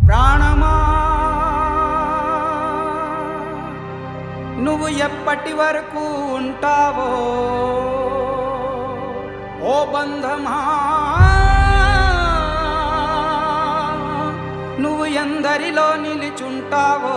ప్రాణమా నువ్వు ఎప్పటి వరకు ఉంటావో ఓ బంధమా నువ్వు ఎందరిలో నిలిచుంటావో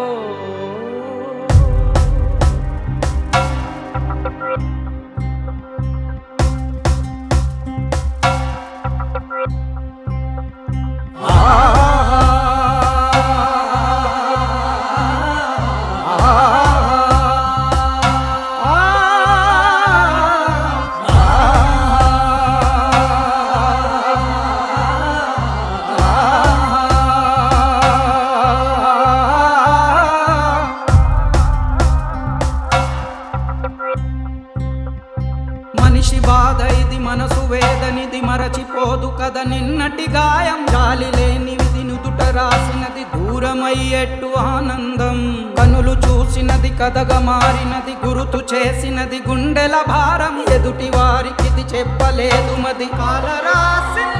మనిషి బాధ ఇది మనసు వేదనిది మరచిపోదు కదా నిన్నటి గాయం గాలి లేనిది నుదుట రాసినది దూరమయ్యేట్టు ఆనందం కనులు చూసినది కథగా మారినది గురుతు చేసినది గుండెల భారం ఎదుటి వారికి ఇది చెప్పలేదు మది కాలరాసింది